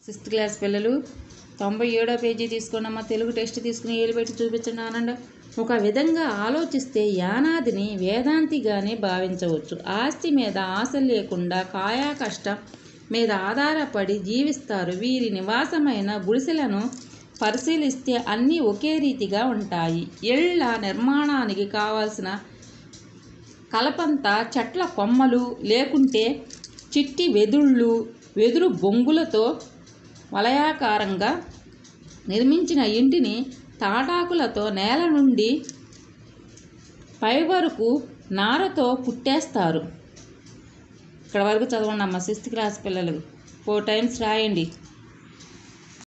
sixth class పిల్లలు తొంభై ఏడో పేజీ తీసుకోండమ్మా తెలుగు టెస్ట్ తీసుకుని ఏలు పెట్టి చూపించండి ఆనంద ఒక విధంగా ఆలోచిస్తే యానాదిని వేదాంతిగానే భావించవచ్చు ఆస్తి మీద ఆశ లేకుండా కాయా కష్టం మీద ఆధారపడి జీవిస్తారు వీరి నివాసమైన గుడిసెలను పరిశీలిస్తే అన్నీ ఒకే రీతిగా ఉంటాయి ఇళ్ల నిర్మాణానికి కావాల్సిన కలపంతా చెట్ల కొమ్మలు లేకుంటే చిట్టి వెదుళ్ళు వెదురు బొంగులతో వలయాకారంగా నిర్మించిన ఇంటిని తాటాకులతో నేల నుండి పై వరకు నారతో పుట్టేస్తారు ఇక్కడ వరకు చదవండి అమ్మ సిక్స్త్ క్లాస్ పిల్లలు ఫోర్ టైమ్స్ రాయండి